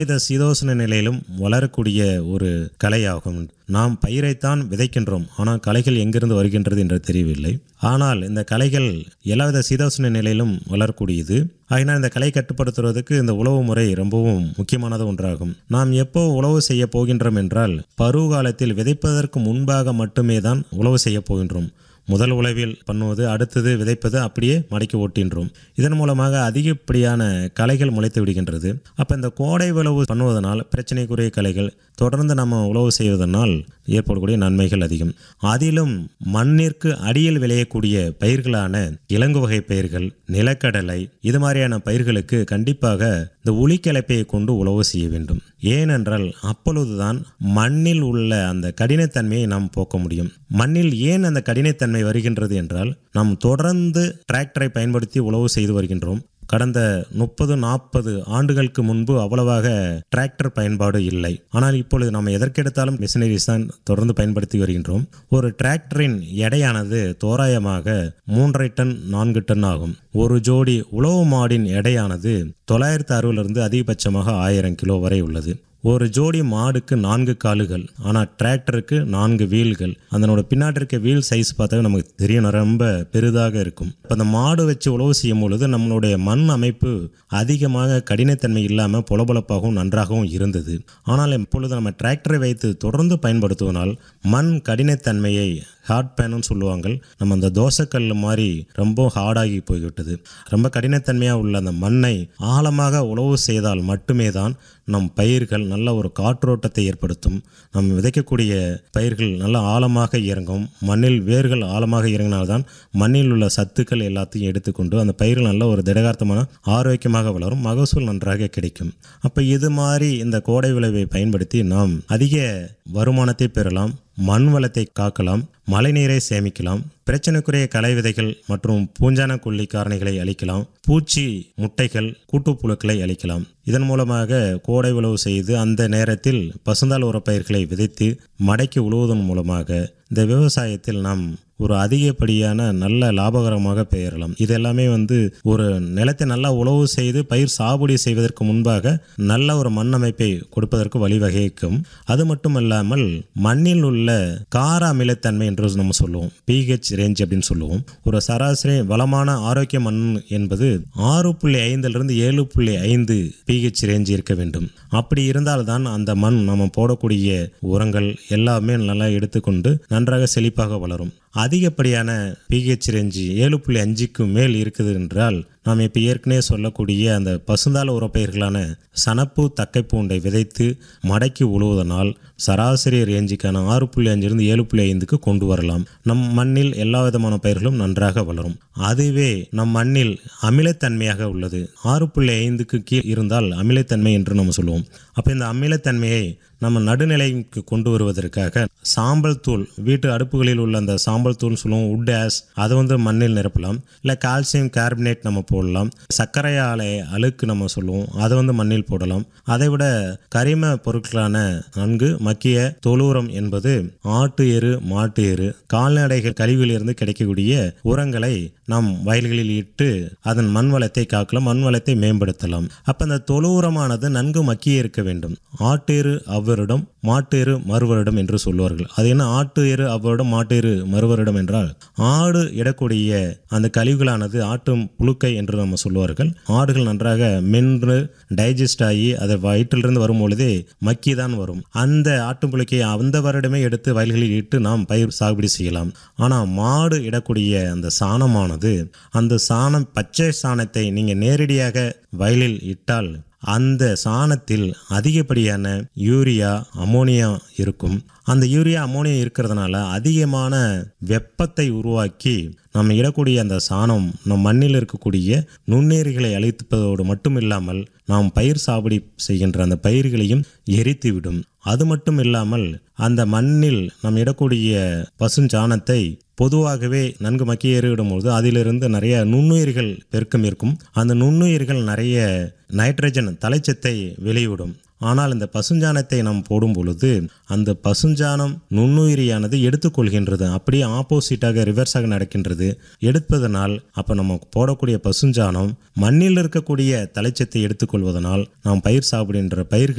இந்த சீதோஷ்ண நிலையிலும் வளரக்கூடிய ஒரு கலையாகும் நாம் பயிரைத்தான் விதைக்கின்றோம் ஆனால் கலைகள் எங்கிருந்து வருகின்றது என்று தெரியவில்லை ஆனால் இந்த கலைகள் எல்லாவித சீதோஷ்ண நிலையிலும் வளரக்கூடியது ஆகினால் இந்த கலை கட்டுப்படுத்துவதற்கு இந்த உழவு முறை ரொம்பவும் முக்கியமானது ஒன்றாகும் நாம் எப்போ உழவு செய்ய போகின்றோம் என்றால் பருவ காலத்தில் விதைப்பதற்கு முன்பாக மட்டுமே தான் உழவு செய்ய போகின்றோம் முதல் உழவில் பண்ணுவது அடுத்தது விதைப்பது அப்படியே மடக்கி ஓட்டின்றோம் இதன் மூலமாக அதிகப்படியான களைகள் முளைத்து விடுகின்றது அப்போ இந்த கோடை உழவு பண்ணுவதனால் பிரச்சனைக்குரிய களைகள் தொடர்ந்து நம்ம உழவு செய்வதனால் ஏற்படக்கூடிய நன்மைகள் அதிகம் அதிலும் மண்ணிற்கு அடியில் விளையக்கூடிய பயிர்களான இலங்கு வகை பயிர்கள் நிலக்கடலை இது மாதிரியான பயிர்களுக்கு கண்டிப்பாக இந்த உளிக்கலப்பையை கொண்டு உழவு செய்ய வேண்டும் ஏனென்றால் அப்பொழுதுதான் மண்ணில் உள்ள அந்த கடினத்தன்மையை நாம் போக்க முடியும் மண்ணில் ஏன் அந்த கடினத்தன்மை வருகின்றது என்றால் நாம் தொடர்ந்து டிராக்டரை பயன்படுத்தி உழவு செய்து வருகின்றோம் கடந்த முப்பது நாற்பது ஆண்டுகளுக்கு முன்பு அவ்வளவாக டிராக்டர் பயன்பாடு இல்லை ஆனால் இப்பொழுது நாம் எதற்கெடுத்தாலும் மிஷினரிஸ் தான் தொடர்ந்து பயன்படுத்தி வருகின்றோம் ஒரு டிராக்டரின் எடையானது தோராயமாக மூன்றரை டன் நான்கு டன் ஆகும் ஒரு ஜோடி உழவு மாடின் எடையானது தொள்ளாயிரத்து அறுபதுலேருந்து அதிகபட்சமாக ஆயிரம் கிலோ வரை உள்ளது ஒரு ஜோடி மாடுக்கு நான்கு காலுகள் ஆனால் டிராக்டருக்கு நான்கு வீல்கள் அதனோட பின்னாடி இருக்க வீல் சைஸ் பார்த்தா நமக்கு தெரியும் ரொம்ப பெரிதாக இருக்கும் இப்போ அந்த மாடு வச்சு உழவு செய்யும் பொழுது நம்மளுடைய மண் அமைப்பு அதிகமாக கடினத்தன்மை இல்லாமல் பொலபொலப்பாகவும் நன்றாகவும் இருந்தது ஆனால் இப்பொழுது நம்ம டிராக்டரை வைத்து தொடர்ந்து பயன்படுத்துவதால் மண் கடினத்தன்மையை ஹார்ட் பேனுன்னு சொல்லுவாங்க நம்ம அந்த தோசைக்கல் மாதிரி ரொம்ப ஹார்டாகி போய்விட்டது ரொம்ப கடினத்தன்மையாக உள்ள அந்த மண்ணை ஆழமாக உழவு செய்தால் மட்டுமே தான் நம் பயிர்கள் நல்ல ஒரு காற்றோட்டத்தை ஏற்படுத்தும் நம் விதைக்கக்கூடிய பயிர்கள் நல்ல ஆழமாக இறங்கும் மண்ணில் வேர்கள் ஆழமாக இறங்கினால்தான் மண்ணில் உள்ள சத்துக்கள் எல்லாத்தையும் எடுத்துக்கொண்டு அந்த பயிர்கள் நல்ல ஒரு திடகார்த்தமான ஆரோக்கியமாக வளரும் மகசூல் நன்றாக கிடைக்கும் அப்போ இது மாதிரி இந்த கோடை விளைவை பயன்படுத்தி நாம் அதிக வருமானத்தை பெறலாம் மண் வளத்தை காக்கலாம் மழைநீரை சேமிக்கலாம் பிரச்சனைக்குரிய களை விதைகள் மற்றும் பூஞ்சான கொல்லி காரணிகளை அளிக்கலாம் பூச்சி முட்டைகள் கூட்டுப்புழுக்களை அளிக்கலாம் இதன் மூலமாக கோடை உழவு செய்து அந்த நேரத்தில் பசுந்தாள் உரப்பயிர்களை விதைத்து மடக்கி உழுவதன் மூலமாக இந்த விவசாயத்தில் நாம் ஒரு அதிகப்படியான நல்ல லாபகரமாக பெயரலாம் இது எல்லாமே வந்து ஒரு நிலத்தை நல்லா உழவு செய்து பயிர் சாகுபடி செய்வதற்கு முன்பாக நல்ல ஒரு மண் அமைப்பை கொடுப்பதற்கு வழிவகைக்கும் அது மட்டுமல்லாமல் மண்ணில் உள்ள கார அமிலத்தன்மை என்று நம்ம சொல்லுவோம் பிஹெச் ரேஞ்ச் அப்படின்னு சொல்லுவோம் ஒரு சராசரி வளமான ஆரோக்கிய மண் என்பது ஆறு புள்ளி ஐந்திலிருந்து ஏழு புள்ளி ஐந்து பிஹெச் ரேஞ்ச் இருக்க வேண்டும் அப்படி இருந்தால்தான் அந்த மண் நம்ம போடக்கூடிய உரங்கள் எல்லாமே நல்லா எடுத்துக்கொண்டு நன்றாக செழிப்பாக வளரும் அதிகப்படியான பிஹெச் ரேஞ்சு ஏழு புள்ளி அஞ்சுக்கு மேல் இருக்குது என்றால் நாம் இப்போ ஏற்கனவே சொல்லக்கூடிய அந்த பசுந்தாள் உரப்பயிர்களான சனப்பு தக்கைப்பூண்டை விதைத்து மடக்கி உழுவதனால் சராசரி ரேஞ்சுக்கான ஆறு புள்ளி அஞ்சிலிருந்து ஏழு புள்ளி ஐந்துக்கு கொண்டு வரலாம் நம் மண்ணில் எல்லா விதமான பயிர்களும் நன்றாக வளரும் அதுவே நம் மண்ணில் அமிலத்தன்மையாக உள்ளது ஆறு புள்ளி ஐந்துக்கு கீழ் இருந்தால் அமிலத்தன்மை என்று நம்ம சொல்லுவோம் அப்போ இந்த அமிலத்தன்மையை நம்ம நடுநிலைக்கு கொண்டு வருவதற்காக சாம்பல் தூள் வீட்டு அடுப்புகளில் உள்ள அந்த சாம்பல் தூள் சொல்லுவோம் உட் ஆஸ் அதை வந்து மண்ணில் நிரப்பலாம் இல்லை கால்சியம் கார்பனேட் நம்ம போடலாம் சர்க்கரை ஆலை அழுக்கு நம்ம சொல்லுவோம் அதை வந்து மண்ணில் போடலாம் அதை விட கரிம பொருட்களான நன்கு மக்கிய தொழுவுரம் என்பது ஆட்டு எரு மாட்டு எரு கால்நடைகள் கழிவிலிருந்து கிடைக்கக்கூடிய உரங்களை நாம் வயல்களில் இட்டு அதன் மண் வளத்தை காக்கலாம் மண் வளத்தை மேம்படுத்தலாம் அப்போ அந்த தொழு உரமானது நன்கு மக்கிய இருக்க வேண்டும் ஆட்டு எரு அவ்வருடம் மாட்டு எரு மறுவருடம் என்று சொல்லுவார்கள் அது என்ன ஆட்டு எரு அவ்வருடம் மாட்டு எரு மறுவருடம் என்றால் ஆடு இடக்கூடிய அந்த கழிவுகளானது ஆட்டும் புழுக்கை என்று நம்ம சொல்லுவார்கள் ஆடுகள் நன்றாக மென்று டைஜஸ்ட் ஆகி அதை வயிற்றிலிருந்து வரும் பொழுதே மக்கி தான் வரும் அந்த ஆட்டும் புழுக்கையை அந்த வருடமே எடுத்து வயல்களில் இட்டு நாம் பயிர் சாகுபடி செய்யலாம் ஆனால் மாடு இடக்கூடிய அந்த சாணமானது அந்த சாணம் பச்சை சாணத்தை நீங்கள் நேரடியாக வயலில் இட்டால் அந்த சாணத்தில் அதிகப்படியான யூரியா அமோனியா இருக்கும் அந்த யூரியா அமோனியா இருக்கிறதுனால அதிகமான வெப்பத்தை உருவாக்கி நம்ம இடக்கூடிய அந்த சாணம் நம் மண்ணில் இருக்கக்கூடிய நுண்ணீர்களை அழிப்பதோடு மட்டும் இல்லாமல் நாம் பயிர் சாகுபடி செய்கின்ற அந்த பயிர்களையும் எரித்துவிடும் அது மட்டும் இல்லாமல் அந்த மண்ணில் நாம் இடக்கூடிய பசுஞ்சாணத்தை பொதுவாகவே நன்கு மக்கிய ஏறிவிடும்போது அதிலிருந்து நிறைய நுண்ணுயிர்கள் பெருக்கம் இருக்கும் அந்த நுண்ணுயிர்கள் நிறைய நைட்ரஜன் தலைச்சத்தை வெளியிடும் ஆனால் இந்த பசுஞ்சாணத்தை நாம் போடும் பொழுது அந்த பசுஞ்சாணம் நுண்ணுயிரியானது எடுத்துக்கொள்கின்றது அப்படியே ஆப்போசிட்டாக ரிவர்ஸாக நடக்கின்றது எடுப்பதனால் அப்போ நம்ம போடக்கூடிய பசுஞ்சாணம் மண்ணில் இருக்கக்கூடிய தலைச்சத்தை எடுத்துக்கொள்வதனால் நாம் பயிர் சாப்பிடுகின்ற பயிர்கள்